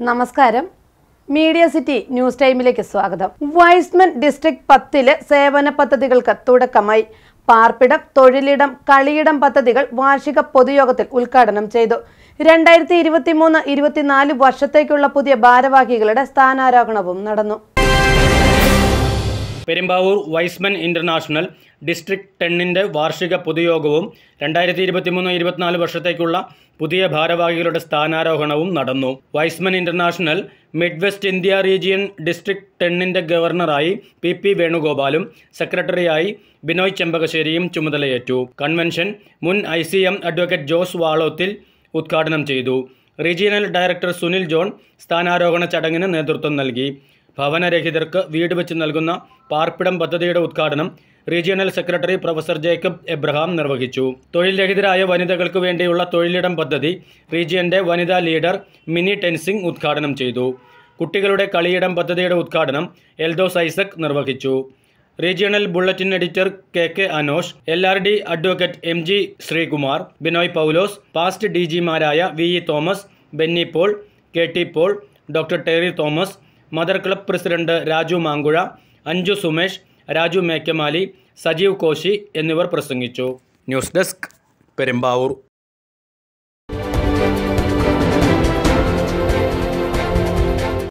നമസ്കാരം media city news ടൈമിലേക്ക് സ്വാഗതം വൈസ്മൻ ഡിസ്ട്രിക്ട് പത്തില് സേവന പദ്ധതികൾക്ക് തുടക്കമായി പാർപ്പിടം തൊഴിലിടം കളിയിടം പദ്ധതികൾ വാർഷിക പൊതുയോഗത്തിൽ ഉദ്ഘാടനം ചെയ്തു രണ്ടായിരത്തി ഇരുപത്തി മൂന്ന് ഇരുപത്തിനാല് വർഷത്തേക്കുള്ള പുതിയ ഭാരവാഹികളുടെ സ്ഥാനാരോഹണവും നടന്നു പെരുമ്പാവൂർ വൈസ്മൻ ഇന്റർനാഷണൽ ഡിസ്ട്രിക്ട് ടെന്നിൻ്റെ വാർഷിക പൊതുയോഗവും രണ്ടായിരത്തി ഇരുപത്തിമൂന്ന് ഇരുപത്തിനാല് വർഷത്തേക്കുള്ള പുതിയ ഭാരവാഹികളുടെ സ്ഥാനാരോഹണവും നടന്നു Y's Men international mid west India region district ടെന്നിൻ്റെ ഗവർണറായി പി പി വേണുഗോപാലും സെക്രട്ടറിയായി ബിനോയ് ചെമ്പകശ്ശേരിയും ചുമതലയേറ്റു കൺവെൻഷൻ മുൻ I C M advocate Jose Valothil ഉദ്ഘാടനം ചെയ്തു റീജിയണൽ ഡയറക്ടർ സുനിൽ ജോൺ സ്ഥാനാരോഹണ ചടങ്ങിന് നേതൃത്വം നൽകി ഭവനരഹിതർക്ക് വീട് വെച്ച് നൽകുന്ന പാർപ്പിടം പദ്ധതിയുടെ ഉദ്ഘാടനം regional secretary professor Jacob Abraham നിർവഹിച്ചു തൊഴിൽ രഹിതരായ വനിതകൾക്ക് വേണ്ടിയുള്ള തൊഴിലിടം പദ്ധതി റീജിയന്റെ വനിതാ ലീഡർ മിനി ടെൻസിംഗ് ഉദ്ഘാടനം ചെയ്തു കുട്ടികളുടെ കളിയിടം പദ്ധതിയുടെ ഉദ്ഘാടനം എൽദോസ് ഐസക് നിർവഹിച്ചു regional bulletin editor K K Anosh L R D advocate M G Sreekumar Binoy Paulose past D ജിമാരായ V E Thomas Benny Paul K T Paul doctor Terry Thomas mother club president Raju Mankuzha Anju Sumesh Raju Mekkamali Sajeev Koshy എന്നിവർ പ്രസംഗിച്ചു ന്യൂസ് ഡെസ്ക് പെരുമ്പാവൂർ